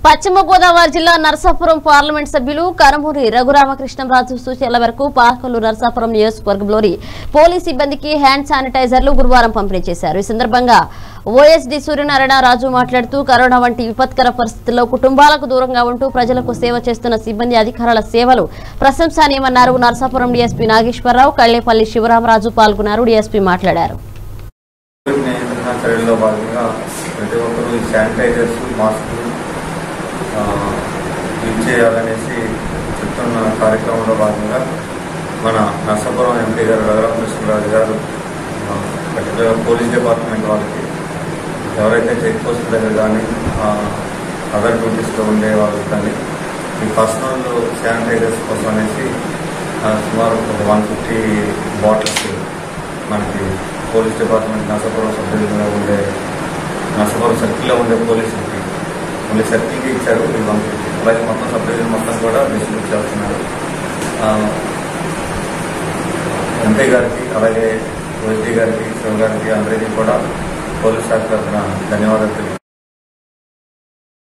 పశ్చిమ గోదావరి జిల్లా నరసాపురం పార్లమెంట్ సభ్యులు కనమూరి రఘురామకృష్ణరాజు సూచనల మేరకు పాలకొల్లు నరసాపురం నియోజకవర్గంలోని పోలీస్ సిబ్బందికి హ్యాండ్ శానిటైజర్లు గురువారం పంపిణీ చేశారు ఈ సందర్భంగా ఓఎస్డీ సూర్యనారాయణ రాజు మాట్లాడుతూ కరోనా వంటి విపత్కర పరిస్థితుల్లో కుటుంబాలకు దూరంగా ఉంటూ ప్రజలకు సేవ చేస్తున్న సిబ్బంది అధికారుల సేవలు ప్రశంసనీయమన్నారు నరసాపురం డీఎస్పీ నాగేశ్వరరావు కళ్లేపల్లి శివరామరాజు పాల్గొన్నారు డీఎస్పీ మాట్లాడారు కోవిడ్ నియంత్రణ చర్యల్లో భాగంగా ప్రతి ఒక్కరూ ఈ శానిటైజర్స్ మాస్కులు ఆ, యూజ్ చేయాలనేసి చెప్తున్న కార్యక్రమంలో భాగంగా మన నర్సాపురం ఎంపీ గారు రఘురామకృష్ణరాజు గారు ఆ, పర్టికులర్ పోలీస్ డిపార్ట్మెంట్ వాళ్ళకి ఎవరైతే చెక్ పోస్ట్ దగ్గర కానీ అదర్ డ్యూటీస్లో ఉండే వాళ్ళకి కానీ ఈ పర్సనల్ శానిటైజర్స్ కోసం అనేసి ఆ, సుమారు ఒక వన్ ఫిఫ్టీ బాటిల్స్ మనకి పోలీస్ డిపార్ట్మెంట్ నర్సాపురం సభ్యులుగా ఉండే నర్సాపురం సర్కిల్లో ఉండే పోలీసులకి ఓన్లీ సర్కిల్కి ఇచ్చారు ఈ వన్ ఫిఫ్టీ అలాగే మొత్తం సభ్యులు మొత్తం కూడా డిస్ట్రిబ్యూట్ చేస్తున్నారు ఆ, ఎంపీ గారికి అలాగే ఓఎస్డీ గారికి శివ గారికి అందరికీ కూడా పోలీస్ శాఖ తరఫున ధన్యవాదాలు తెలుపు